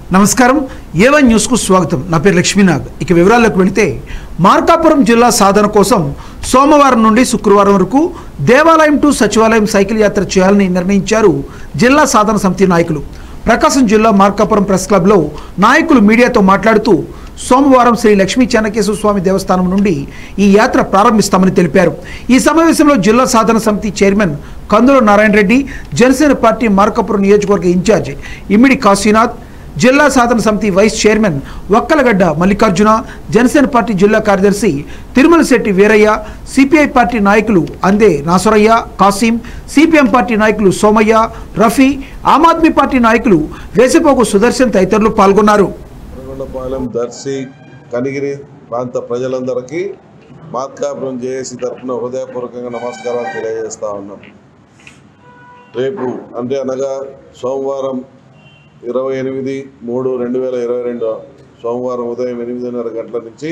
నమస్కారం ఏవన్ న్యూస్కు స్వాగతం నా పేరు లక్ష్మీనాగ్ ఇక వివరాల్లోకి వెళితే మార్కాపురం జిల్లా సాధన కోసం సోమవారం నుండి శుక్రవారం వరకు దేవాలయం టు సచివాలయం సైకిల్ యాత్ర చేయాలని నిర్ణయించారు జిల్లా సాధన సమితి నాయకులు ప్రకాశం జిల్లా మార్కాపురం ప్రెస్ క్లబ్లో నాయకులు మీడియాతో మాట్లాడుతూ సోమవారం శ్రీ లక్ష్మీ చెన్నకేశ్వర స్వామి దేవస్థానం నుండి ఈ యాత్ర ప్రారంభిస్తామని తెలిపారు ఈ సమావేశంలో జిల్లా సాధన సమితి చైర్మన్ కందుల నారాయణ రెడ్డి జనసేన పార్టీ మార్కాపురం నియోజకవర్గ ఇన్ఛార్జ్ ఇమ్మిడి కాశీనాథ్ జిల్లా సాధన సమితి vice chairman Vakkalagadda Mallikarjuna Janasena party జిల్లా కార్యదర్శి తిరుమల శెట్టి వీరయ్య సిపిఐ పార్టీ నాయకులు అందే నాసరయ్య కాసిం సిపిఎం పార్టీ నాయకులు సోమయ్య రఫీ ఆమ్ ఆద్మీ పార్టీ నాయకులు వేసిపోగు సుదర్శన్ తదితరులు పాల్గొన్నారు కొరగొండపాలెం దర్శి కనిగిరి ప్రాంత ప్రజలందరికీ మార్కాపురం జేఏసీ తరఫున హృదయపూర్వకంగా నమస్కారాలు తెలియజేస్తా ఉన్నాం రేపు అంటే అనగా సోమవారం ఇరవై ఎనిమిది మూడు రెండు వేల ఇరవై రెండు సోమవారం ఉదయం ఎనిమిదిన్నర గంటల నుంచి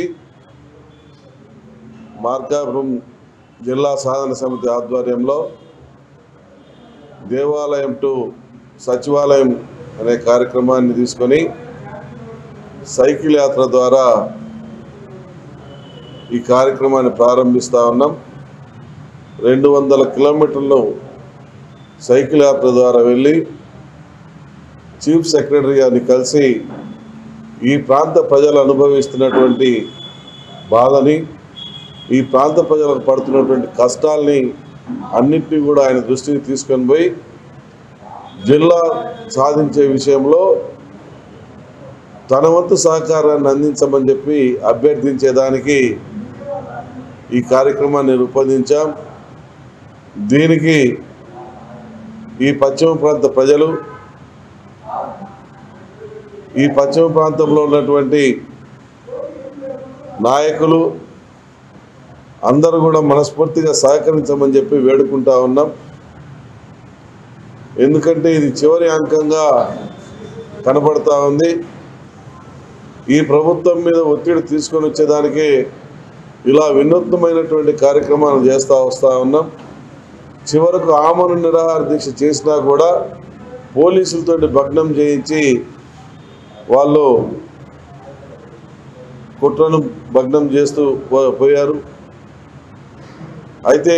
మార్కాపురం జిల్లా సాధన సమితి ఆధ్వర్యంలో దేవాలయం టు సచివాలయం అనే కార్యక్రమాన్ని తీసుకొని సైకిల్ యాత్ర ద్వారా ఈ కార్యక్రమాన్ని ప్రారంభిస్తా ఉన్నాం రెండు వందల కిలోమీటర్లు సైకిల్ యాత్ర ద్వారా వెళ్ళి చీఫ్ సెక్రటరీ గారిని కలిసి ఈ ప్రాంత ప్రజలు అనుభవిస్తున్నటువంటి బాధని ఈ ప్రాంత ప్రజలకు పడుతున్నటువంటి కష్టాల్ని అన్నింటినీ కూడా ఆయన దృష్టికి తీసుకొని పోయి జిల్లా సాధించే విషయంలో తన వంతు సహకారాన్ని అందించమని చెప్పి అభ్యర్థించేదానికి ఈ కార్యక్రమాన్ని రూపొందించాం దీనికి ఈ పశ్చిమ ప్రాంత ప్రజలు ఈ పశ్చిమ ప్రాంతంలో ఉన్నటువంటి నాయకులు అందరూ కూడా మనస్ఫూర్తిగా సహకరించమని చెప్పి వేడుకుంటా ఉన్నాం ఎందుకంటే ఇది చివరి అంకంగా కనబడతా ఉంది ఈ ప్రభుత్వం మీద ఒత్తిడి తీసుకొని వచ్చేదానికి ఇలా వినూత్నమైనటువంటి కార్యక్రమాలు చేస్తూ వస్తూ ఉన్నాం చివరకు ఆమను నిరాహార దీక్ష చేసినా కూడా పోలీసులతోటి భగ్నం చేయించి వాళ్ళు కుట్రను భగ్నం చేస్తూ పో- పోయారు అయితే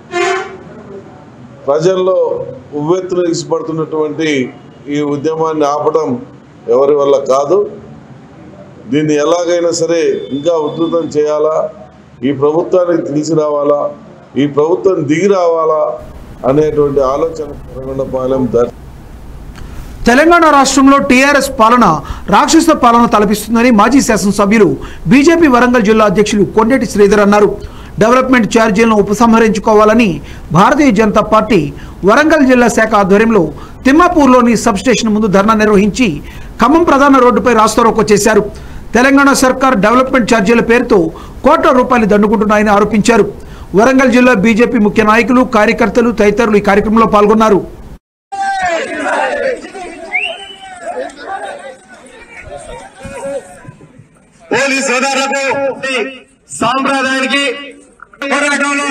ప్రజల్లో ఉవ్వెత్తున ఇష్టపడుతున్నటువంటి ఈ ఉద్యమాన్ని ఆపడం ఎవరి వల్ల కాదు దీన్ని ఎలాగైనా సరే ఇంకా ఉధృతం చేయాలా ఈ ప్రభుత్వానికి తెలిసి రావాలా ఈ ప్రభుత్వం దిగి రావాలా అనేటువంటి ఆలోచన కొరగొండపాలెం దర్శి తెలంగాణ రాష్ట్రంలో టీఆర్ఎస్ పాలన రాక్షస పాలన తలపిస్తుందని మాజీ శాసనసభ్యులు బీజేపీ వరంగల్ జిల్లా అధ్యక్షులు కొండేటి శ్రీధర్ అన్నారు డెవలప్మెంట్ ఛార్జీలను ఉపసంహరించుకోవాలని భారతీయ జనతా పార్టీ వరంగల్ జిల్లా శాఖ ఆధ్వర్యంలో తిమ్మాపూర్లోని సబ్ స్టేషన్ ముందు ధర్నా నిర్వహించి ఖమ్మం ప్రధాన రోడ్డుపై రాస్తారోకో చేశారు తెలంగాణ సర్కార్ డెవలప్మెంట్ ఛార్జీల పేరుతో కోట్ల రూపాయలు దండుకుంటున్నాయని ఆరోపించారు వరంగల్ జిల్లా బీజేపీ ముఖ్య నాయకులు కార్యకర్తలు తదితరులు ఈ కార్యక్రమంలో పాల్గొన్నారు పోలీస్ సోదరులకు సాంప్రదాయానికి పోరాటంలో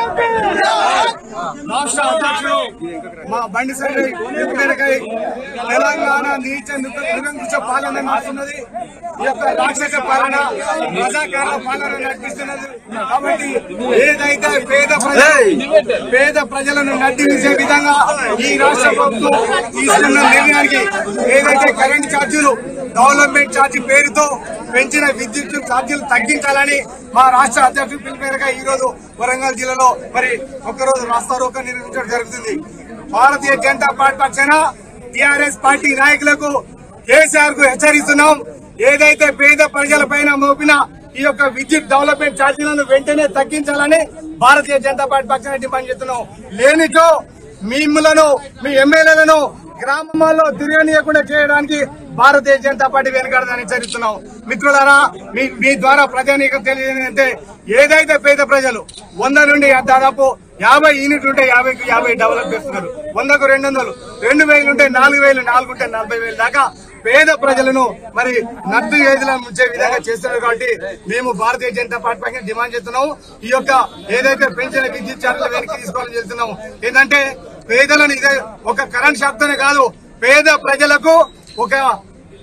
రాష్ట్ర అధ్యక్షుడు మా బండి సంజయ్ మేరకై తెలంగాణ నీచ నిరంకుశ పాలన నడుస్తున్నది ఈ యొక్క రాక్షస పాలన ప్రజాకార పాలన నడిపిస్తున్నది కాబట్టి ఏదైతే పేద ప్రజలు పేద ప్రజలను నడ్డించే విధంగా ఈ రాష్ట్ర ప్రభుత్వం తీసుకున్న నిర్ణయానికి ఏదైతే కరెంట్ ఛార్జీలు డెవలప్మెంట్ ఛార్జీ పేరుతో పెంచిన విద్యుత్ ఛార్జీలు తగ్గించాలని మా రాష్ట్ర అధ్యక్షుడు పిలుపు మేరకు ఈ రోజు వరంగల్ జిల్లాలో మరి ఒక్కరోజు రాస్తారోకో నిర్వహించడం జరుగుతుంది భారతీయ జనతా పార్టీ పక్షాన టిఆర్ఎస్ పార్టీ నాయకులకు కేసీఆర్ కు హెచ్చరిస్తున్నాం ఏదైతే పేద ప్రజల పైన మోపిన ఈ యొక్క విద్యుత్ డెవలప్మెంట్ ఛార్జీలను వెంటనే తగ్గించాలని భారతీయ జనతా పార్టీ పక్షాన డిమాండ్ చేస్తున్నాం లేనిచో మిమ్మలను మీ ఎమ్మెల్యేలను గ్రామాల్లో తిరగనీయకుండా చేయడానికి భారతీయ జనతా పార్టీ వెనుకాడదని హెచ్చరిస్తున్నాం మిత్రులారా మీ మీ ద్వారా ప్రజానీకం తెలియజేయంటే ఏదైతే పేద ప్రజలు వంద నుండి దాదాపు యాభై యూనిట్లు ఉంటే యాభైకి యాభై డెవలప్ చేస్తున్నారు వందకు రెండు వందలు రెండు వేలు ఉంటే నాలుగు వేలు నాలుగు ఉంటే నలభై వేలు దాకా పేద ప్రజలను మరి నద్దు ఏదిలా ముంచే విధంగా చేస్తున్నారు కాబట్టి మేము భారతీయ జనతా పార్టీ పైన డిమాండ్ చేస్తున్నాము ఈ యొక్క ఏదైతే పెంచిన విద్యుత్ ఛార్జీలు వెనక్కి తీసుకోవాలని చెప్తున్నాము ఏంటంటే పేదలను ఇదే ఒక కరెంట్ షాక్ తోనే కాదు పేద ప్రజలకు ఒక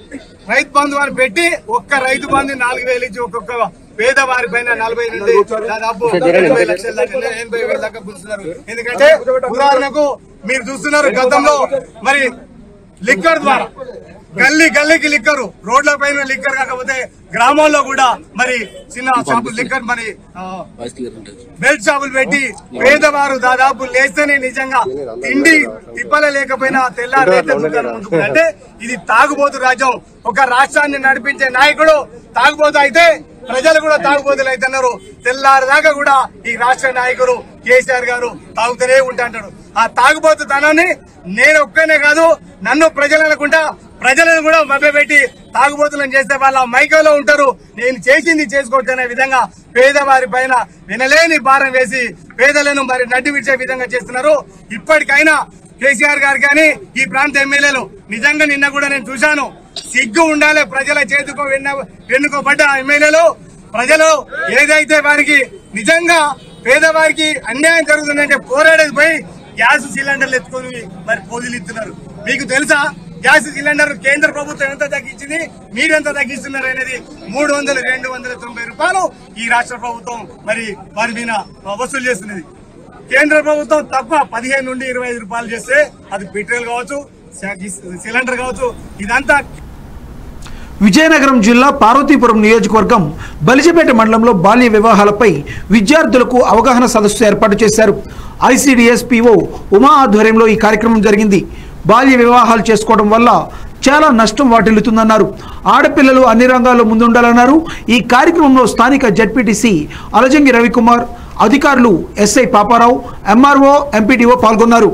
రైతు బంధు అని పెట్టి ఒక్క రైతు బంధు నాలుగు వేలు ఇచ్చి ఒక్కొక్క పేదవారి పైన నలభై నుండి దాదాపు ఎనభై లక్షల దాకా ఎనభై వేల దాకా కూర్చున్నారు ఎందుకంటే ఉదాహరణకు మీరు చూస్తున్నారు గతంలో మరి లిక్కర్ ద్వారా గల్లీ గల్లీకి లిక్కరు రోడ్ల పైన లిక్కర్ కాకపోతే గ్రామాల్లో కూడా మరి చిన్న షాపులు లిక్కర్ మరి ఆ, బెల్ట్ షాపులు పెట్టి పేదవారు దాదాపు లేస్తేనే నిజంగా తిండి తిప్పలే లేకపోయినా తెల్లారైతే దుకాణం ముందుకు అంటే ఇది తాగుబోతు రాజ్యం ఒక రాష్ట్రాన్ని నడిపించే నాయకుడు తాగుబోతు అయితే ప్రజలు కూడా తాగుబోతులు అవుతున్నారు తెల్లారి దాకా కూడా ఈ రాష్ట్ర నాయకుడు కేసీఆర్ గారు తాగుతూనే ఉంటాడు ఆ తాగుబోతు తనాన్ని నేను ఒక్కనే కాదు నన్ను ప్రజలు అనుకుంటా ప్రజలను కూడా మభ్యపెట్టి తాగుబోతులను చేస్తే వాళ్ళ మైకంలో ఉంటారు నేను చేసింది చేసుకోవచ్చనే విధంగా పేదవారి పైన వినలేని భారం వేసి పేదలను మరి నడ్డి విడిచే విధంగా చేస్తున్నారు ఇప్పటికైనా కేసీఆర్ గారు కానీ ఈ ప్రాంత ఎమ్మెల్యేలు నిజంగా నిన్న కూడా నేను చూశాను సిగ్గు ఉండాలి ప్రజల చేతికో వెన్న- వెన్నుకోబడ్డ ఎమ్మెల్యేలు ప్రజలు ఏదైతే వారికి నిజంగా పేదవారికి అన్యాయం జరుగుతుందంటే పోరాడేది పోయి గ్యాస్ సిలిండర్లు ఎత్తుకొని మరి పోజులు ఇస్తున్నారు మీకు తెలుసా గ్యాస్ సిలిండర్ కేంద్ర ప్రభుత్వం ఎంత తగ్గించింది మీరు ఎంత తగ్గిస్తున్నారు అనేది మూడు వందలు రెండు వందల తొంభై రూపాయలు ఈ రాష్ట్ర ప్రభుత్వం మరి వారి మీద వసూలు చేస్తున్నది కేంద్ర ప్రభుత్వం తక్కువ పదిహేను నుండి ఇరవై ఐదు రూపాయలు చేస్తే అది పెట్రోల్ కావచ్చు సిలిండర్ కావచ్చు ఇదంతా విజయనగరం జిల్లా పార్వతీపురం నియోజకవర్గం బలిజపేట మండలంలో బాల్య వివాహాలపై విద్యార్థులకు అవగాహన సదస్సు ఏర్పాటు చేశారు ఐసీడీఎస్ పిఓ ఉమా ఆధ్వర్యంలో ఈ కార్యక్రమం జరిగింది బాల్య వివాహాలు చేసుకోవడం వల్ల చాలా నష్టం వాటిల్లుతుందన్నారు ఆడపిల్లలు అన్ని రంగాల్లో ముందుండాలన్నారు ఈ కార్యక్రమంలో స్థానిక జడ్పీటీసీ అలజంగి రవికుమార్ అధికారులు ఎస్ఐ పాపారావు ఎంఆర్ఓ ఎంపీడీఓ పాల్గొన్నారు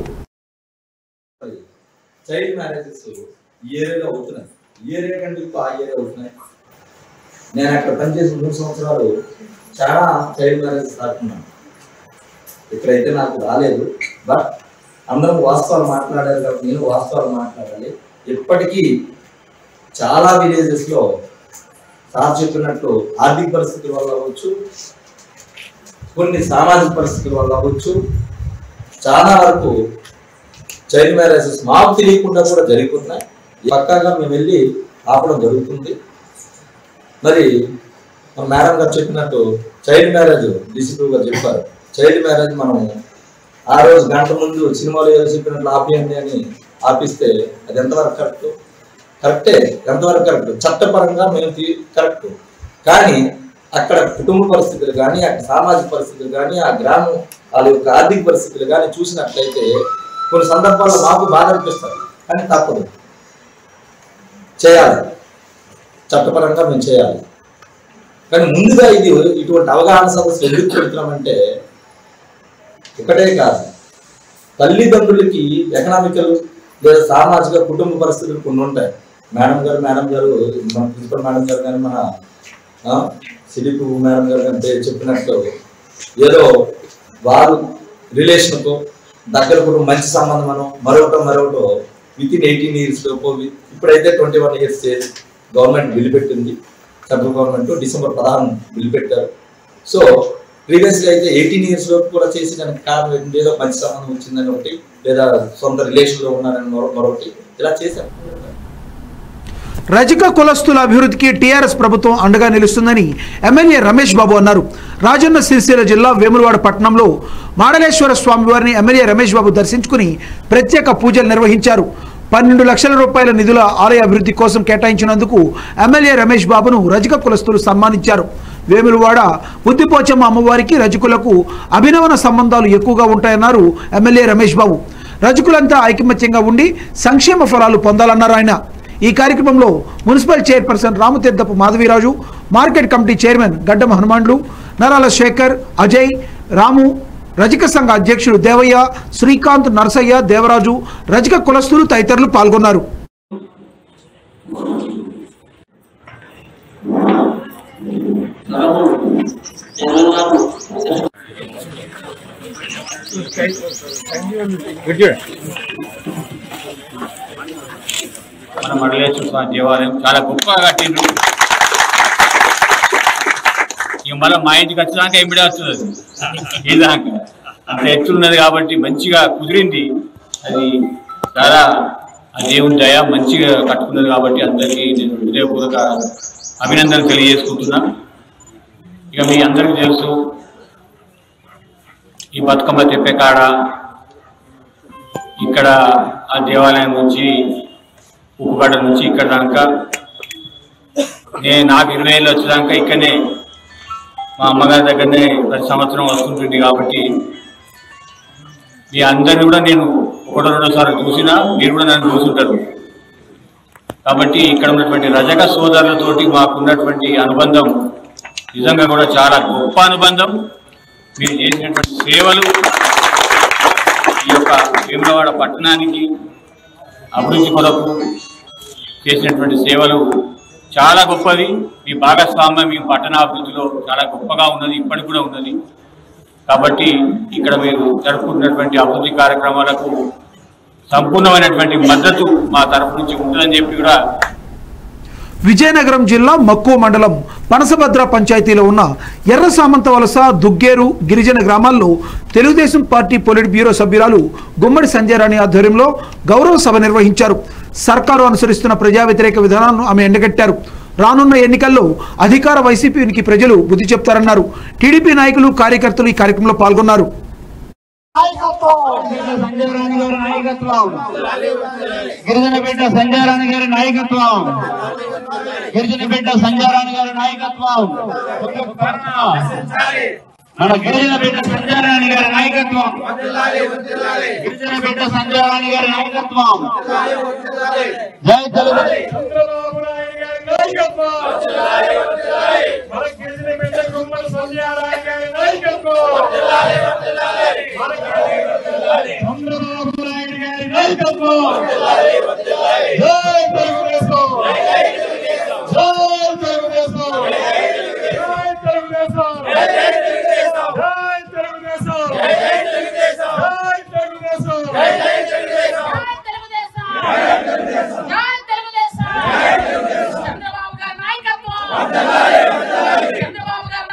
చైల్డ్ మ్యారేజెస్ ఈ ఏరియాలో అవుతున్నాయి ఈ ఏరియా కంటే ఎక్కువ ఆ ఏరియా అవుతున్నాయి నేను అక్కడ పనిచేసిన మూడు సంవత్సరాలు చాలా చైల్డ్ మ్యారేజెస్ దాటుకున్నాను ఇక్కడైతే నాకు రాలేదు బట్ అందరం వాస్తవాలు మాట్లాడారు కాబట్టి నేను వాస్తవాలు మాట్లాడాలి ఇప్పటికీ చాలా విలేజెస్ లో సార్ చెప్పినట్లు ఆర్థిక పరిస్థితుల వల్ల అవ్వచ్చు కొన్ని సామాజిక పరిస్థితుల వల్ల అవ్వచ్చు చాలా వరకు చైల్డ్ మ్యారేజెస్ మాకు తెలియకుండా కూడా జరుగుతున్నాయి పక్కాగా మేము వెళ్ళి ఆపడం జరుగుతుంది మరి మన మేడం గారు చెప్పినట్టు చైల్డ్ మ్యారేజ్ డిసిప్లిన్ గారు చెప్పారు చైల్డ్ మ్యారేజ్ మనం ఆ రోజు గంట ముందు సినిమాలో ఏదో చెప్పినట్లు ఆపేయండి అని ఆపిస్తే అది ఎంతవరకు కరెక్ట్ కరెక్టే ఎంతవరకు కరెక్ట్ చట్టపరంగా మేము కరెక్ట్ కానీ అక్కడ కుటుంబ పరిస్థితులు కానీ అక్కడ సామాజిక పరిస్థితులు కానీ ఆ గ్రామం వాళ్ళ యొక్క ఆర్థిక పరిస్థితులు కానీ చూసినట్లయితే కొన్ని సందర్భాల్లో మాకు బాధ అనిపిస్తుంది కానీ తప్పదు చేయాలి చట్టపరంగా మేము చేయాలి కానీ ముందుగా ఇది ఇటువంటి అవగాహన సదస్సు ఎందుకు పెడుతున్నామంటే ఒకటే కాదు తల్లిదండ్రులకి ఎకనామికల్ లేదా సామాజిక కుటుంబ పరిస్థితులు కొన్ని ఉంటాయి మేడం గారు మేడం గారు మన ప్రిన్సిపల్ మేడం గారు కానీ మన సిడిపి మేడం గారు కానీ చెప్పినట్టు ఏదో వారు రిలేషన్తో దగ్గర కుటుంబం మంచి సంబంధం అను మరొకటో మరొకటో విత్ ఇన్ ఎయిటీన్ ఇయర్స్ లోపు ఇప్పుడైతే twenty one years government bill పెట్టింది సెంట్రల్ గవర్నమెంట్ డిసెంబర్ పదహారు బిల్ పెట్టారు సో ప్రీవియస్గా అయితే ఎయిటీన్ ఇయర్స్ లోపు కూడా చేసి దానికి కారణం ఏంటి? ఏదో మంచి సంబంధం వచ్చిందని ఒకటి లేదా సొంత రిలేషన్లో ఉన్నారని మరో- మరొకటి ఇలా చేశారు రజక కులస్తుల అభివృద్ధికి టీఆర్ఎస్ ప్రభుత్వం అండగా నిలుస్తుందని ఎమ్మెల్యే రమేష్ బాబు అన్నారు రాజన్న సిరిసిల్ల జిల్లా వేములవాడ పట్టణంలో మాడలేశ్వర స్వామివారిని ఎమ్మెల్యే రమేష్ బాబు దర్శించుకుని ప్రత్యేక పూజలు నిర్వహించారు పన్నెండు లక్షల రూపాయల నిధుల ఆలయ అభివృద్ధి కోసం కేటాయించినందుకు ఎమ్మెల్యే రమేష్ బాబును రజక కులస్తులు సన్మానించారు వేములవాడ బుద్ధిపోచమ్మ అమ్మవారికి రజకులకు అభినవన సంబంధాలు ఎక్కువగా ఉంటాయన్నారు ఎమ్మెల్యే రమేష్ బాబు రజకులంతా ఐకమత్యంగా ఉండి సంక్షేమ ఫలాలు పొందాలన్నారు ఆయన ఈ కార్యక్రమంలో municipal chairperson Ramatheerthapu Madhaviraju market committee chairman Gaddam Hanumanlu నరాల శేఖర్ అజయ్ రాము రజక సంఘ అధ్యక్షుడు దేవయ్య శ్రీకాంత్ నరసయ్య దేవరాజు రజక కులస్తులు తదితరులు పాల్గొన్నారు మన మడలేశ్వర స్వామి దేవాలయం చాలా గొప్పగా కట్టిండ్రు ఇక మళ్ళీ మా ఇంటికి వచ్చినాక ఎంబడి వస్తుంది అది ఇదాక అంత ఎత్తున్నది కాబట్టి మంచిగా కుదిరింది అది చాలా ఆ దేవుని దయ మంచిగా కట్టుకున్నది కాబట్టి అందరికీ నేను హృదయపూర్వక అభినందనలు తెలియజేసుకుంటున్నా ఇక మీ అందరికీ తెలుసు ఈ బతుకమ్మ తెప్పే కాడ ఇక్కడ ఆ దేవాలయం నుంచి ఉప్పుగడ్డ నుంచి ఇక్కడ దాకా నేను నాకు ఇరవై ఏళ్ళు వచ్చేదాకా ఇక్కడనే మా అమ్మగారి దగ్గరనే ప్రతి సంవత్సరం వస్తుంటుంది కాబట్టి మీ అందరిని కూడా నేను ఒకటో రెండో సార్లు చూసినా మీరు కూడా నన్ను చూసుంటారు కాబట్టి ఇక్కడ ఉన్నటువంటి రజక సోదరులతోటి మాకున్నటువంటి అనుబంధం నిజంగా కూడా చాలా గొప్ప అనుబంధం మీరు చేసినటువంటి సేవలు ఈ యొక్క వేములవాడ పట్టణానికి అభివృద్ధి కొరకు చేసినటువంటి సేవలు చాలా గొప్పది మీ భాగస్వామ్యం మీ పట్టణాభివృద్ధిలో చాలా గొప్పగా ఉన్నది ఇప్పటికి కూడా ఉన్నది కాబట్టి ఇక్కడ మీరు జరుపుకుంటున్నటువంటి అభివృద్ధి కార్యక్రమాలకు సంపూర్ణమైనటువంటి మద్దతు మా తరఫు నుంచి ఉంటుందని చెప్పి కూడా విజయనగరం జిల్లా మక్కువ మండలం పనసభద్ర పంచాయతీలో ఉన్న ఎర్ర సామంత వలస దుగ్గేరు గిరిజన గ్రామాల్లో తెలుగుదేశం పార్టీ పొలిట్ బ్యూరో సభ్యురాలు గుమ్మడి సంజయరాణి ఆధ్వర్యంలో గౌరవ సభ నిర్వహించారు సర్కారు అనుసరిస్తున్న ప్రజా వ్యతిరేక విధానాలను ఆమె ఎండగట్టారు రానున్న ఎన్నికల్లో అధికార వైసీపీకి ప్రజలు బుద్ధి చెప్తారన్నారు టీడీపీ నాయకులు కార్యకర్తలు ఈ కార్యక్రమంలో పాల్గొన్నారు సంజయరాణి గారి నాయకత్వం గిరిజన బిడ్డ సంజయరాణి గారి నాయకత్వం గిరిజన బిడ్డ సంజయరాణి గారి నాయకత్వం మన గిరిజన బిడ్డ సంజయరాణి గారి నాయకత్వం గిరిజన బిడ్డ సంజయరాణి గారి నాయకత్వం జై తెలుగు చంద్రబాబు నాయుడు గారి నాయకత్వం మన గిరిజన బిడ్డ గుమ్మడి సంధ్యారాయణ గారి నాయకత్వం మన చంద్రబాబు నాయుడు గారి నాయకత్వం జై తెలుగుదేశం జై తెలుగుదేశం జై తెలుగుదేశం జై తెలుగుదేశం జై తెలుగుదేశం జై తెలుగుదేశం జై తెలుగుదేశం చంద్రబాబు గారి నాయకత్వం చంద్రబాబు గారి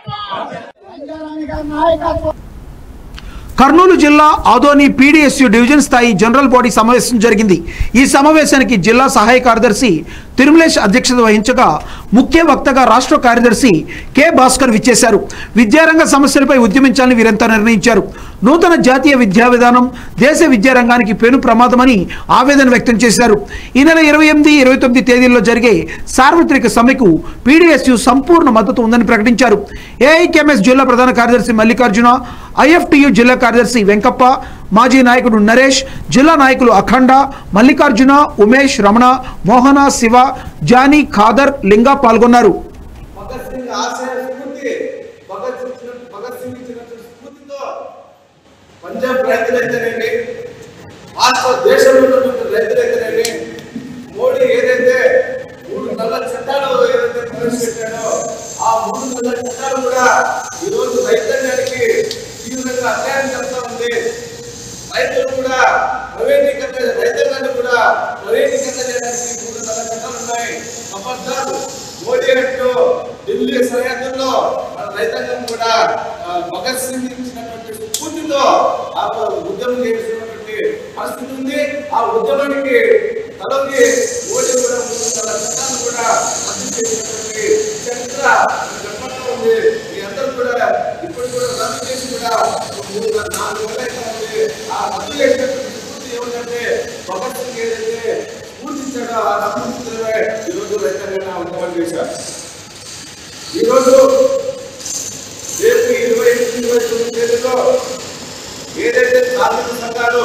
నాయకత్వం కర్నూలు జిల్లా ఆదోని పీడీఎస్యు డివిజన్ స్థాయి జనరల్ బాడీ సమావేశం జరిగింది ఈ సమావేశానికి జిల్లా సహాయ కార్యదర్శి తిరుమలేష్ అధ్యక్షత వహించగా ముఖ్య వక్తగా రాష్ట్ర కార్యదర్శి కె భాస్కర్ విచ్చేశారు విద్యారంగ సమస్యలపై ఉద్యమించాలని వీరంతా నిర్ణయించారు నూతన జాతీయ విద్యా విధానం దేశ విద్యారంగానికి పెను ప్రమాదమని ఆవేదన వ్యక్తం చేశారు ఈ నెల ఇరవై ఎనిమిది ఇరవై తొమ్మిది తేదీల్లో జరిగే సార్వత్రిక సమ్మెకు పీడీఎస్యు సంపూర్ణ మద్దతు ఉందని ప్రకటించారు ఏఐకేఎంఎస్ జిల్లా ప్రధాన కార్యదర్శి మల్లికార్జున ఐఎఫ్టియు జిల్లా కార్యదర్శి వెంకప్ప మాజీ నాయకుడు నరేష్ జిల్లా నాయకులు అఖండ మల్లికార్జున ఉమేష్ రమణ మోహన శివ జానీ ఖాదర్ లింగా పాల్గొన్నారు భగత్ సింగ్ ఆశయ స్ఫూర్తి భగత్ సింగ్ భగత్ సింగ్ ఇచ్చినటువంటి స్ఫూర్తితో పంజాబ్ రైతులైతేనేమి రాష్ట్ర దేశంలో ఉన్నటువంటి రైతులైతేనేమి మోడీ ఏదైతే మూడు నల్ల చట్టాలు ఏదైతే ప్రవేశపెట్టాడో ఆ మూడు నల్ల చట్టాలు కూడా ఈరోజు రైతాంగానికి తీవ్రంగా అన్యాయం చేస్తా ఉంది రైతులు కూడా ప్రైవేటీకరణ రైతాంగాన్ని కూడా ప్రైవేటీకరణ చేయడానికి మూడు నల్ల చట్టాలు ఉన్నాయి అబద్ధాలు మోడీ అంటూ ఢిల్లీ సరిహద్దుల్లో మన రైతాంగం కూడా ఆ, భగత్ సింగ్ ఇచ్చినటువంటి స్ఫూర్తితో ఆ ఉద్యమం చేసినటువంటి పరిస్థితి ఉంది ఆ ఉద్యమానికి తలొగి మోడీ కూడా మూడు వందల చట్టాలు కూడా రద్దు చేసినటువంటి చరిత్ర గర్భంగా ఉంది మీ అందరూ కూడా ఇప్పుడు కూడా రద్దు చేసి కూడా ఒక మూడు నాలుగు వేల అయితే ఉంది ఆ రద్దు చేసినటువంటి స్ఫూర్తి ఏమిటంటే భగత్ సింగ్ ఏదైతే స్ఫూర్తించాడో ఆ రద్దు ఈరోజు రైతాంగా ఉద్యమం చేశారు ఈరోజు రేపు ఇరవై ఎనిమిది ఇరవై తొమ్మిది తేదీలో ఏదైతే కార్మిక సంఘాలు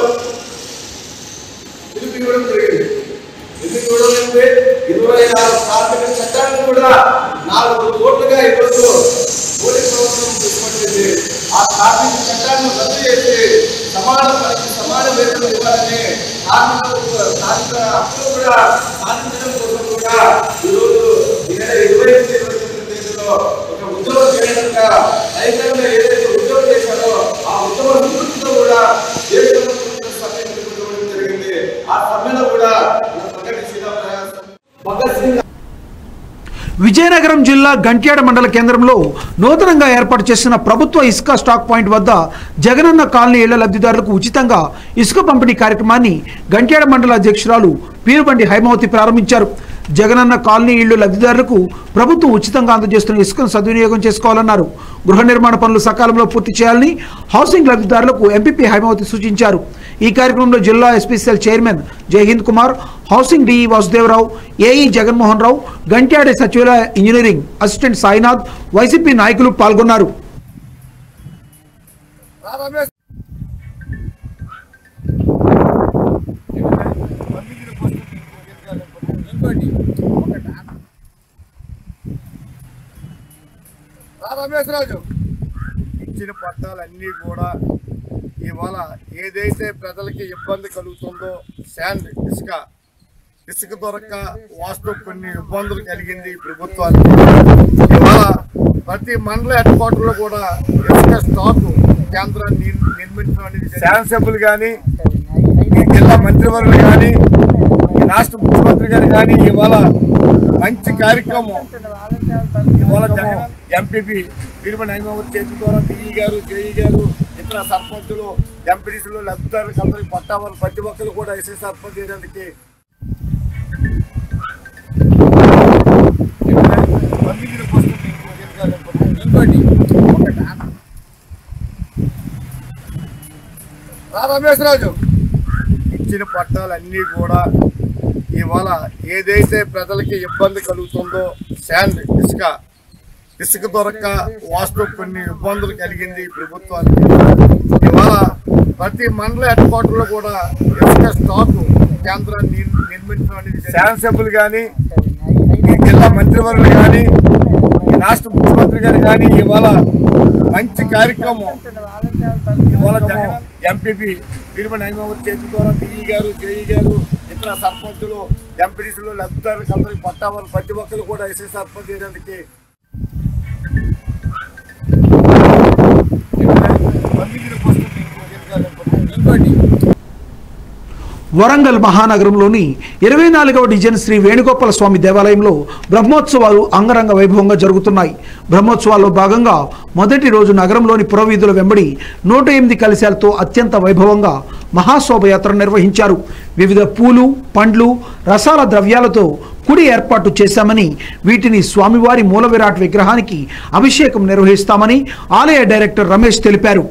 పిలుపు ఇవ్వడం జరిగింది ఎందుకు ఇవ్వడం అంటే ఇరవై ఆరు కార్మిక చట్టాలను కూడా నాలుగు కోట్లుగా ఈరోజు మోడీ ప్రభుత్వం తీసుకొచ్చింది ఆ కార్మిక చట్టాలను రద్దు చేసి సమాన పనికి సమాన వేతనం ఇవ్వాలని కార్మిక కార్మిక హక్కులు కూడా సాధించడం కోసం కూడా ఈరోజు ఈ నెల ఇరవై ఎనిమిది ఇరవై తొమ్మిది తేదీలో ఒక ఉద్యోగం చేయడంగా రైతాంగం ఏదైతే ఉద్యోగం చేశారో ఆ ఉద్యమ స్ఫూర్తితో కూడా దేశంలో ఉన్న సమ్మె నిర్వహించడం జరిగింది ఆ సమ్మెలో కూడా మన ప్రగతిశీల ప్రయాసం భగత్ సింగ్ విజయనగరం జిల్లా గంట్యాడ మండల కేంద్రంలో నూతనంగా ఏర్పాటు చేసిన ప్రభుత్వ ఇసుక స్టాక్ పాయింట్ వద్ద జగనన్న కాలనీ ఇళ్ల లబ్ధిదారులకు ఉచితంగా ఇసుక పంపిణీ కార్యక్రమాన్ని గంట్యాడ మండల అధ్యక్షురాలు పీరుబండి హైమావతి ప్రారంభించారు జగనన్న కాలనీ ఇళ్లు లబ్ధిదారులకు ప్రభుత్వం ఉచితంగా అందజేస్తున్న ఇసుకను సద్వినియోగం చేసుకోవాలన్నారు గృహ నిర్మాణ పనులు సకాలంలో పూర్తి చేయాలని హౌసింగ్ లబ్ధిదారులకు ఎంపీపీ హైమావతి సూచించారు ఈ కార్యక్రమంలో జిల్లా SPCL chairman Jaihind Kumar housing DE Vasudevarao AE Jaganmohan Rao గంట్యాడే సచివాలయ ఇంజనీరింగ్ అసిస్టెంట్ సాయినాథ్ వైసీపీ నాయకులు పాల్గొన్నారు రమేష్ రాజు ఇచ్చిన పట్టాలన్నీ కూడా ఇవాళ ఏదైతే ప్రజలకి ఇబ్బంది కలుగుతుందో శాండ్ ఇసుక ఇసుక దొరక్క వాస్తు కొన్ని ఇబ్బందులు కలిగింది ఈ ప్రభుత్వానికి ఇవాళ ప్రతి మండల హెడ్ క్వార్టర్లో కూడా ఇసుక స్టాక్ కేంద్రాన్ని నిర్- నిర్మించడం అనేది శాసనసభ్యులు కానీ ఈ జిల్లా మంత్రివర్యులు కానీ ఈ రాష్ట్ర ముఖ్యమంత్రి గారు కానీ ఇవాళ మంచి కార్యక్రమం ఇవాళ జగన్ ఎంపీపీ వీరమణి హైమావతి చేతి ద్వారా డిఈ గారు జేఈ గారు ఇతర సర్పంచులు ఎంపీడీసీలు లబ్ధిదారులకు అందరికి పట్టావాళ్ళు ప్రతి ఒక్కరు కూడా ఎస్ఐ సర్పంచ్ చేయడానికి రమేష్ రాజు ఇచ్చిన పట్టాలన్నీ కూడా ఇవాళ ఏదైతే ప్రజలకి ఇబ్బంది కలుగుతుందో శాండ్ ఇసుక ఇసుక దొరక్క వాస్తు కొన్ని ఇబ్బందులు కలిగింది ఈ ప్రభుత్వానికి ఇవాళ ప్రతి మండల హెడ్ క్వార్టర్లో కూడా ఇసుక స్టాక్ కేంద్రాన్ని నిర్- నిర్మించడం అనేది శాసనసభ్యులు కానీ ఈ జిల్లా మంత్రివర్యులు కానీ ఈ రాష్ట్ర ముఖ్యమంత్రి గారు కానీ ఇవాళ మంచి కార్యక్రమం ఇవాళ జగన్ ఎంపీపీ వీరమణి హైమావతి చేతి ద్వారా డిఈ గారు జేఈ గారు ఇతర సర్పంచులు ఎంపీడీసీలు లబ్ధిదారులకు అందరికి పట్టావాళ్ళు ప్రతి ఒక్కరు కూడా ఎస్ఐ సర్పంచ్ చేయడానికి వరంగల్ మహానగరంలోని ఇరవై నాలుగవ డివిజన్ శ్రీ వేణుగోపాల స్వామి దేవాలయంలో బ్రహ్మోత్సవాలు అంగరంగ వైభవంగా జరుగుతున్నాయి బ్రహ్మోత్సవాల్లో భాగంగా మొదటి రోజు నగరంలోని పురవీధుల వెంబడి నూట ఎనిమిది కలశాలతో అత్యంత వైభవంగా మహాశోభయాత్ర నిర్వహించారు వివిధ పూలు పండ్లు రసాల ద్రవ్యాలతో కుడి ఏర్పాటు చేశామని వీటిని స్వామివారి మూల విరాట్ విగ్రహానికి అభిషేకం నిర్వహిస్తామని ఆలయ డైరెక్టర్ రమేష్ తెలిపారు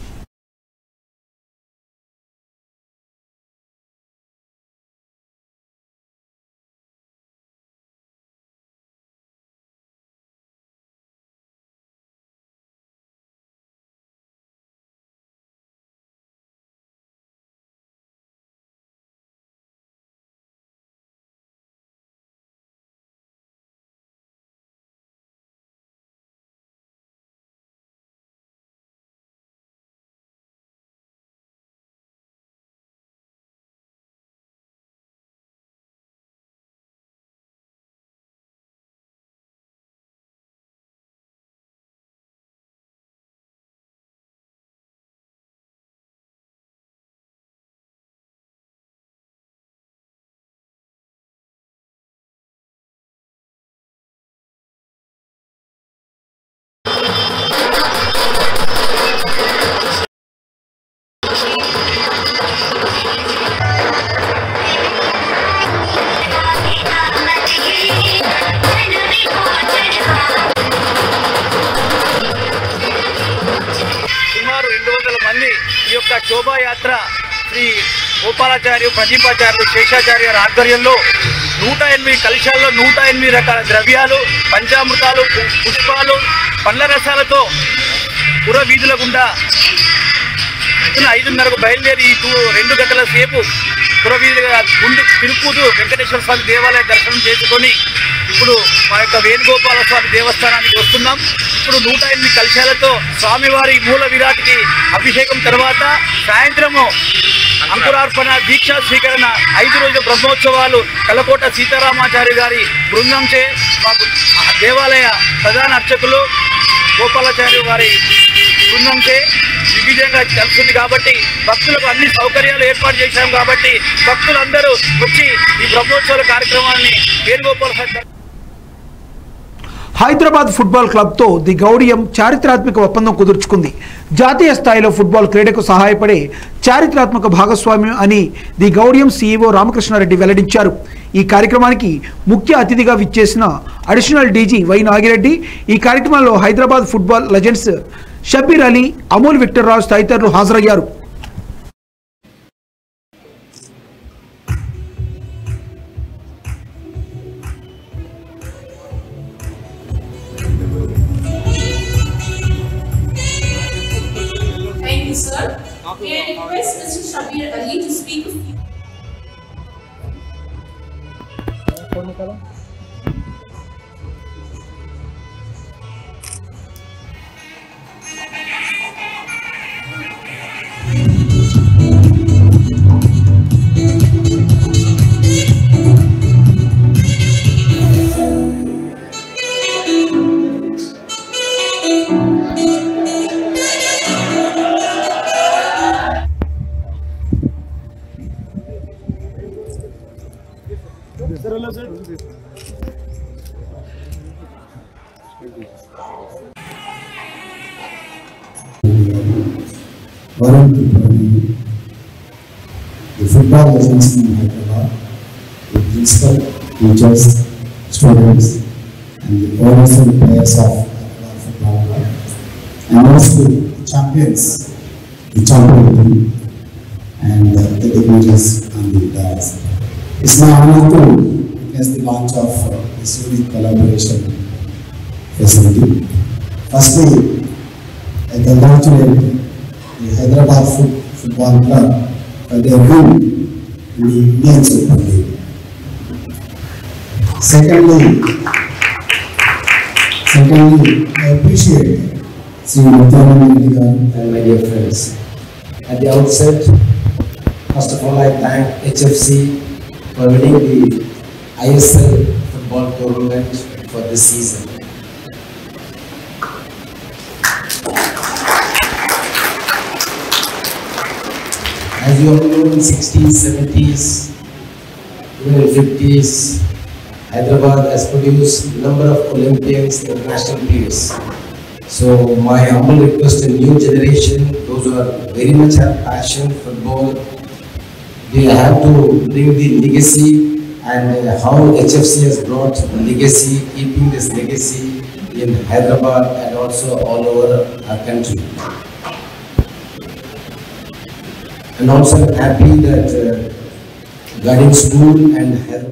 సుమారు రెండు వందల మంది ఈ యొక్క శోభాయాత్ర శ్రీ గోపాలాచార్య ప్రదీపాచార్యులు శేషాచార్య గారి ఆధ్వర్యంలో నూట ఎనిమిది కలశాల్లో నూట ఎనిమిది రకాల ద్రవ్యాలు పంచామృతాలు పు- పుష్పాలు పండ్ల రసాలతో పుర వీధుల గుండా పొద్దున ఐదున్నరకు బయలుదేరి ఈ టూ- రెండు గంటల సేపు పురవీధిగా గుండి తిరుపూరు వెంకటేశ్వర స్వామి దేవాలయ దర్శనం చేసుకొని ఇప్పుడు మా యొక్క వేణుగోపాల స్వామి దేవస్థానానికి వస్తున్నాం ఇప్పుడు నూట ఎనిమిది కలశాలతో స్వామివారి మూల విరాట్కి అభిషేకం తర్వాత సాయంత్రము అంకురార్పణ దీక్షా స్వీకరణ ఐదు రోజుల బ్రహ్మోత్సవాలు కలకోట సీతారామాచార్య గారి బృందంచే మాకు ఆ దేవాలయ ప్రధాన అర్చకులు గోపాలాచార్య వారి బృందంచే దిగ్విజయంగా జరుగుతుంది కాబట్టి భక్తులకు అన్ని సౌకర్యాలు ఏర్పాటు చేశాం కాబట్టి భక్తులందరూ వచ్చి ఈ బ్రహ్మోత్సవాల కార్యక్రమాన్ని వేణుగోపాల స్వామి హైదరాబాద్ ఫుట్బాల్ క్లబ్తో ది గౌడియం చారిత్రాత్మక ఒప్పందం కుదుర్చుకుంది జాతీయ స్థాయిలో ఫుట్బాల్ క్రీడకు సహాయపడే చారిత్రాత్మక భాగస్వామ్యం అని ది గౌడియం సీఈఓ రామకృష్ణారెడ్డి వెల్లడించారు ఈ కార్యక్రమానికి ముఖ్య అతిథిగా విచ్చేసిన అడిషనల్ డీజీ వై నాగిరెడ్డి ఈ కార్యక్రమంలో Hyderabad football legends Shabbir Ali Amul Victor Raj తదితరులు హాజరయ్యారు Thank you, sir. May I request Mr. Shabir Ali to speak a few Varun Tripathi, the football legends in Hyderabad, the principal, teachers, students, and the owners and players of Hyderabad Football Club, and also the champions, the champion team, and uh, the dignitaries on the dais. It's my honor to witness the launch of uh, this unique collaboration facility. Firstly, I congratulate the Hyderabad Foot- Football Club for their win in the Indian Super League. Secondly, secondly, I appreciate Sri Nityanand Reddy garu and my dear friends. At the outset, first of all, I thank HFC for winning the ISL football tournament for this season. As you all know, in 60s, 70s, even in 50s, Hyderabad has produced a number of Olympians, international players. So my humble request to new generation, those who are very much have passion for football, they have to bring the legacy and uh, how HFC has brought the legacy, keeping this legacy in Hyderabad and also all over our country. And also I'm happy that uh, Guardian School and Hyderabad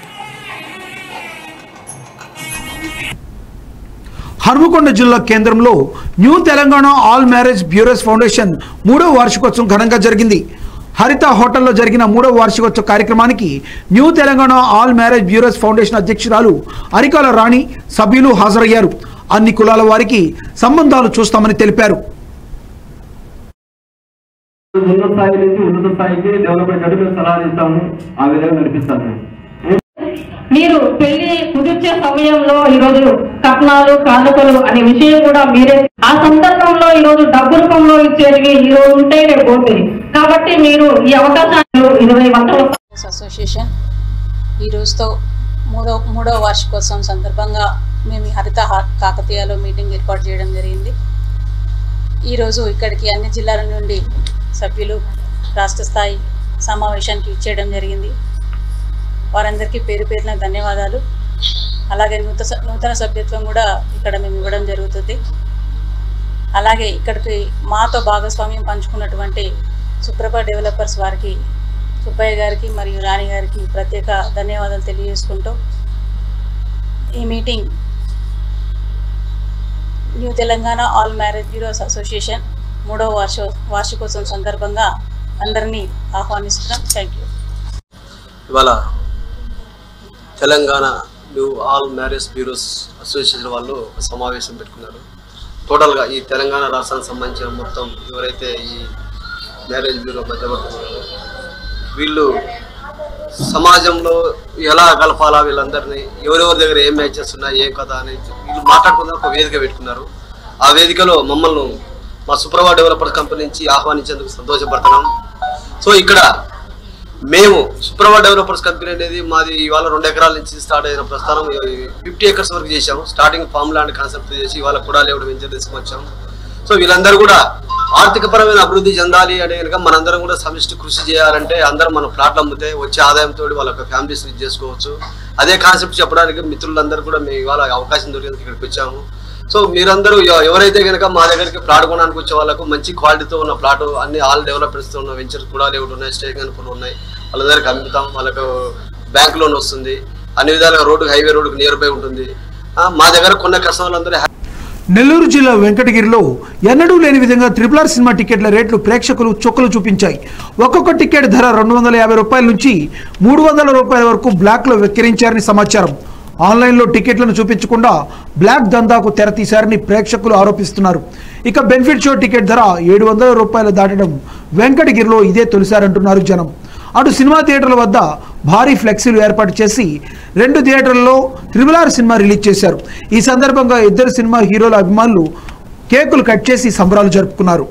Hanamkonda జిల్లా కేంద్రంలో new Telangana all marriage bureaus foundation మూడవ వార్షికోత్సవం ఘనంగా జరిగింది హరిత హోటల్లో జరిగిన మూడవ వార్షికోత్సవ కార్యక్రమానికి new Telangana all marriage bureaus foundation అధ్యక్షురాలు అరికాల రాణి సభ్యులు హాజరయ్యారు అన్ని కులాల వారికి సంబంధాలు చూస్తామని తెలిపారు ఉన్నత స్థాయి నుంచి ఉన్నత స్థాయికి డెవలప్మెంట్ అంటే మేము సలహాలు ఇస్తాము ఆ విధంగా నడిపిస్తాము మీరు పెళ్లి కుదిర్చే సమయంలో ఈరోజు కట్నాలు కానుకలు అనే విషయం కూడా మీరే ఆ సందర్భంలో ఈరోజు డబ్బు రూపంలో ఇచ్చేవి ఈ రోజు ఉంటే రేపు పోతాయి కాబట్టి మీరు ఈ అవకాశాలు ఇరవై వందల అసోసియేషన్ ఈ రోజుతో మూడో మూడవ వార్షికోత్సవం సందర్భంగా మేము ఈ హరిత హా- కాకతీయలో మీటింగ్ ఏర్పాటు చేయడం జరిగింది ఈరోజు ఇక్కడికి అన్ని జిల్లాల నుండి సభ్యులు రాష్ట్ర స్థాయి సమావేశానికి ఇచ్చేయడం జరిగింది వారందరికీ పేరు పేరున ధన్యవాదాలు అలాగే నూతన నూతన సభ్యత్వం కూడా ఇక్కడ మేము ఇవ్వడం జరుగుతుంది అలాగే ఇక్కడికి మాతో భాగస్వామ్యం పంచుకున్నటువంటి సుప్రభ డెవలపర్స్ వారికి సుబ్బయ్య గారికి మరియు రాణి గారికి ప్రత్యేక ధన్యవాదాలు తెలియజేసుకుంటూ ఈ meeting new Telangana all marriage bureaus association మూడవ వార్ష వార్షికోత్సవం సందర్భంగా అందరినీ ఆహ్వానిస్తున్నాం థ్యాంక్ యూ ఇవాళ Telangana new all marriage bureaus association వాళ్ళు ఒక సమావేశం పెట్టుకున్నారు టోటల్గా ఈ తెలంగాణ రాష్ట్రానికి సంబంధించిన మొత్తం ఎవరైతే ఈ మ్యారేజ్ బ్యూరో మధ్యవర్తున్నారో వీళ్ళు సమాజంలో ఎలా కలపాలా వీళ్ళందరినీ ఎవరెవరి దగ్గర ఏం మ్యాచెస్ ఉన్నాయి ఏం కథ అని వీళ్ళు మాట్లాడుకుందాం ఒక వేదిక పెట్టుకున్నారు ఆ వేదికలో మమ్మల్ని మా సుప్రభా డెవలపర్ కంపెనీ నుంచి ఆహ్వానించేందుకు సంతోషపడుతున్నాం సో ఇక్కడ మేము సుప్రభా డెవలపర్స్ కంపెనీ అనేది మాది ఇవాళ రెండు ఎకరాల నుంచి స్టార్ట్ అయిన ప్రస్థానం ఫిఫ్టీ ఎకర్స్ వరకు చేశాము స్టార్టింగ్ ఫామ్ ల్యాండ్ కాన్సెప్ట్ చేసి ఇవాళ కూడా లేవుడు వెంచర్ తీసుకొచ్చాము సో వీళ్ళందరూ కూడా ఆర్థికపరమైన అభివృద్ధి చెందాలి అంటే కనుక మనందరం కూడా సమిష్టి కృషి చేయాలంటే అందరం మన ప్లాట్లు అమ్మితే వచ్చే ఆదాయంతో వాళ్ళ యొక్క ఫ్యామిలీస్ లీడ్ చేసుకోవచ్చు అదే కాన్సెప్ట్ చెప్పడానికి మిత్రులందరూ కూడా మేము ఇవాళ అవకాశం దొరికినందుకు ఇక్కడికి వచ్చాము సో మీరందరూ ఎవ- ఎవరైతే కనుక మా దగ్గరికి ప్లాట్ కొనడానికి వచ్చే వాళ్ళకు మంచి క్వాలిటీతో ఉన్న ప్లాట్ అన్ని ఆల్ డెవలప్మెంట్స్తో ఉన్న వెంచర్ కూడా లేవుడు ఉన్నాయి స్టేట్ కనుపలు ఉన్నాయి వాళ్ళ దగ్గరికి అమ్ముతాం వాళ్ళకు బ్యాంక్ లోన్ వస్తుంది అన్ని విధాలుగా రోడ్డు హైవే రోడ్డుకు నియర్ బై ఉంటుంది ఆ, మా దగ్గర కొన్న కస్టమర్లందరూ నెల్లూరు జిల్లా వెంకటగిరిలో ఎన్నడూ లేని విధంగా త్రిపుల్ ఆర్ సినిమా టికెట్ల రేట్లు ప్రేక్షకులు చుక్కలు చూపించాయి ఒక్కొక్క టికెట్ ధర రెండు వందల యాభై రూపాయల నుంచి మూడు వందల రూపాయల వరకు బ్లాక్లో వెక్కిరించారని సమాచారం ఆన్లైన్లో టికెట్లను చూపించకుండా బ్లాక్ దందాకు తెరతీశారని ప్రేక్షకులు ఆరోపిస్తున్నారు ఇక బెనిఫిట్ షో టికెట్ ధర ఏడు వందల రూపాయలు దాటడం వెంకటగిరిలో ఇదే తొలిసారంటున్నారు జనం అటు సినిమా థియేటర్ల వద్ద భారీ ఫ్లెక్సీలు ఏర్పాటు చేసి రెండు థియేటర్లలో త్రిబుల్ ఆర్ సినిమా రిలీజ్ చేశారు ఈ సందర్భంగా ఇద్దరు సినిమా హీరోల అభిమానులు కేకులు కట్ చేసి సంబరాలు జరుపుకున్నారు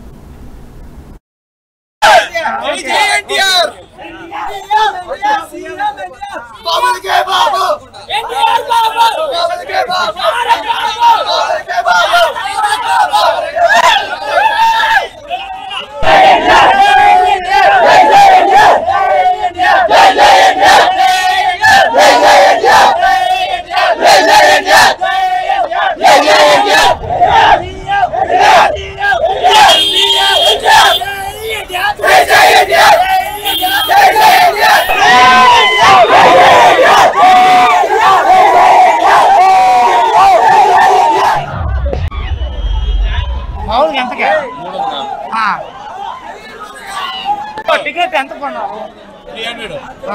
మామూలుగా ఎంతకే ఆ. ఓ, టికెట్ ఎంత కొన్నావు ఆ.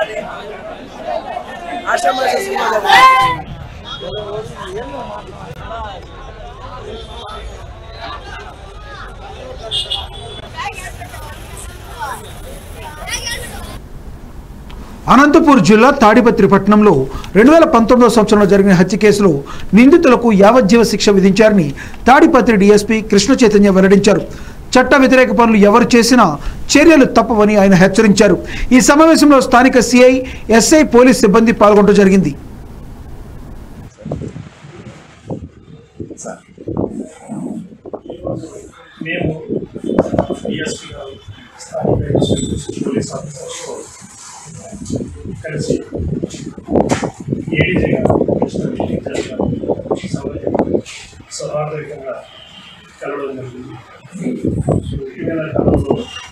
అనంతపూర్ జిల్లా తాడిపత్రి పట్టణంలో రెండు వేల పంతొమ్మిదవ సంవత్సరంలో జరిగిన హత్య కేసులో నిందితులకు యావజ్జీవ శిక్ష విధించారని తాడిపత్రి డీఎస్పీ కృష్ణ చైతన్య వెల్లడించారు చట్ట వ్యతిరేక పనులు ఎవరు చేసినా చర్యలు తప్పవని ఆయన హెచ్చరించారు ఈ సమావేశంలో స్థానిక సిఐ ఎస్ఐ పోలీస్ సిబ్బంది పాల్గొనడం జరిగింది మేము డిఎస్పీ గారు స్థానిక పోలీస్ ఆఫీసర్స్తో కలిసి ఏడీజీ గారు మీటింగ్ చేస్తారు సౌహార్దకంగా కలవడం జరిగింది ఇటీవల కాలంలో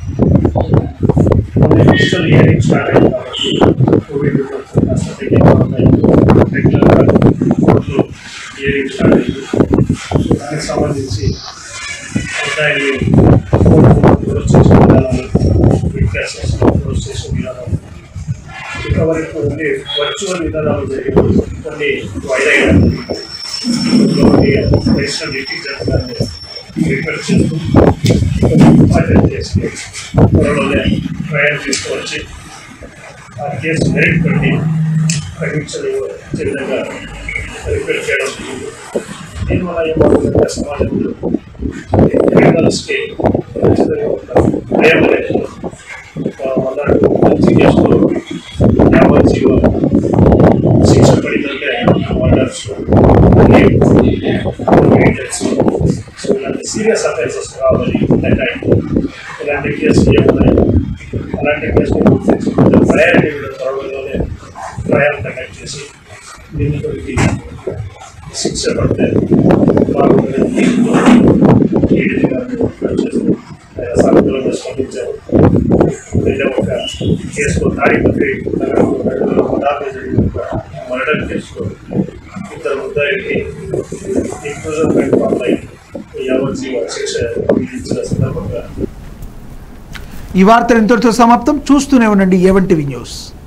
డిజిటల్ ఇయరింగ్ స్టార్ట్ అయింది కాబట్టి కోవిడ్ కాస్త తగ్గిపోయి ఉన్నాయి రెగ్యులర్గా కోర్టులో ఇయరింగ్ స్టార్ట్ అయింది దానికి సంబంధించి ముద్దాయిని కోర్టు క్లోజ్ చేసిన విధానాలు విట్నెసెస్ క్లోజ్ చేసిన విధానాలు ఇంతవరకు ఉండే వర్చువల్ విధానాలు జరిగిన కొన్ని వాయిదా కొన్ని నేషనల్ డిప్యూటీ జనరల్ రిక్వెస్ట్ చేస్తూ కొన్ని ఇంపార్టెంట్ చేసి త్వరలోనే ట్రయల్ తీసుకువచ్చి ఆ కేసు మెరిట్ పెట్టి ప్రకటించని విధంగా రిక్వెస్ట్ చేయడం జరిగింది దీనివల్ల ఏమవుతుందంటే సమాజంలో క్రిమినల్స్కి భయం అనేది అన్నాడు మంచి కేసులో యావజ్జీవ శిక్ష పడిందంటే మర్డర్స్ సో ఇలాంటి సీరియస్ అఫెన్సెస్ కావాలి టైం ఇలాంటి కేసులు ఏమున్నాయి అలాంటి కేసులు గుర్తించి ప్రయారిటీ త్వరలోనే ట్రయల్ కండక్ట్ చేసి నిందితుడికి శిక్ష పడితే బాగుంటుంది ఏడీ గారిని చేసి ఆయన సానుకూలంగా స్పందించారు అయితే ఒక కేసులో తాడిపత్రి నగరంలో రెండు వేల పదహారులో జరిగిన ఒక మర్డర్ కేసులో ఇద్దరు ముద్దాయికి ఇంప్రూవ్మెంట్ ఆన్లైన్ యావజ్జీవ శిక్ష విధించిన సందర్భంగా ఈ వార్తలు ఇంతటితో సమాప్తం చూస్తూనే ఉండండి ఏవంటివి న్యూస్